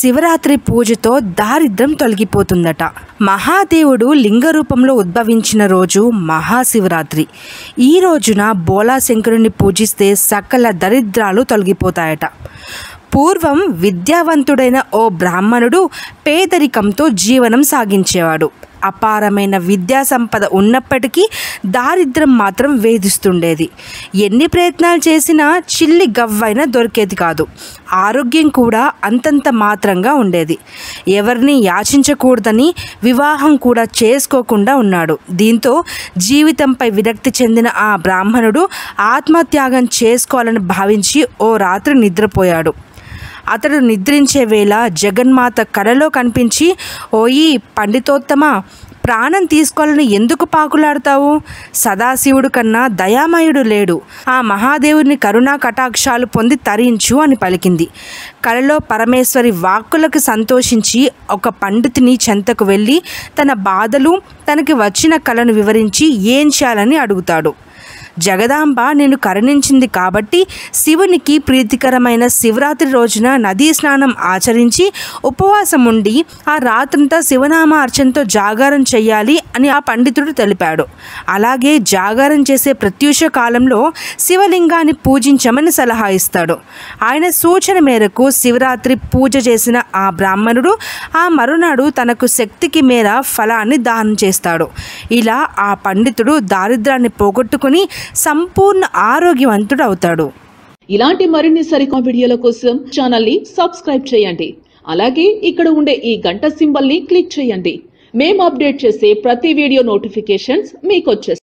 శివరాత్రి పూజతో దారిద్ర్యం తొలగిపోతుందట మహాదేవుడు లింగ రూపంలో ఉద్భవించిన రోజు మహాశివరాత్రి ఈ రోజున బోలాశంకరుని పూజిస్తే సకల దరిద్రాలు తొలగిపోతాయట పూర్వం విద్యావంతుడైన ఓ బ్రాహ్మణుడు పేదరికంతో జీవనం సాగించేవాడు అపారమైన విద్యా సంపద ఉన్నప్పటికీ దారిద్ర్యం మాత్రం వేధిస్తుండేది ఎన్ని ప్రయత్నాలు చేసినా చిల్లి గవ్వైనా దొరికేది కాదు ఆరోగ్యం కూడా అంతంత మాత్రంగా ఉండేది ఎవరిని యాచించకూడదని వివాహం కూడా చేసుకోకుండా ఉన్నాడు దీంతో జీవితంపై విరక్తి చెందిన ఆ బ్రాహ్మణుడు ఆత్మత్యాగం చేసుకోవాలని భావించి ఓ రాత్రి నిద్రపోయాడు అతడు నిద్రించే వేళ జగన్మాత కలలో కనిపించి ఓయి పండితోత్తమ ప్రాణం తీసుకోవాలని ఎందుకు పాకులాడతావు సదాశివుడు కన్నా దయామయుడు లేడు ఆ మహాదేవుని కరుణా కటాక్షాలు పొంది తరించు అని పలికింది కలలో పరమేశ్వరి వాక్కులకు సంతోషించి ఒక పండితుని చెంతకు వెళ్ళి తన బాధలు తనకి వచ్చిన కళను వివరించి ఏం చేయాలని అడుగుతాడు జగదాంబ నేను కరుణించింది కాబట్టి శివునికి ప్రీతికరమైన శివరాత్రి రోజున నదీ స్నానం ఆచరించి ఉపవాసం ఉండి ఆ రాత్రంతా శివనామ అర్చనతో జాగారం చెయ్యాలి అని ఆ పండితుడు తెలిపాడు అలాగే జాగారం చేసే ప్రత్యూష కాలంలో శివలింగాన్ని పూజించమని సలహా ఇస్తాడు ఆయన సూచన మేరకు శివరాత్రి పూజ చేసిన ఆ బ్రాహ్మణుడు ఆ మరునాడు తనకు శక్తికి మేర ఫలాన్ని దానం చేస్తాడు ఇలా ఆ పండితుడు దారిద్రాన్ని పోగొట్టుకుని సంపూర్ణ ఆరోగ్యవంతుడు అవుతాడు ఇలాంటి మరిన్ని సరికొత్త వీడియోల కోసం ఛానల్ ని సబ్స్క్రైబ్ చేయండి అలాగే ఇక్కడ ఉండే ఈ గంట సింబల్ ని క్లిక్ చేయండి మేము అప్డేట్ చేసే ప్రతి వీడియో నోటిఫికేషన్స్ మీకు వచ్చేస్తాయి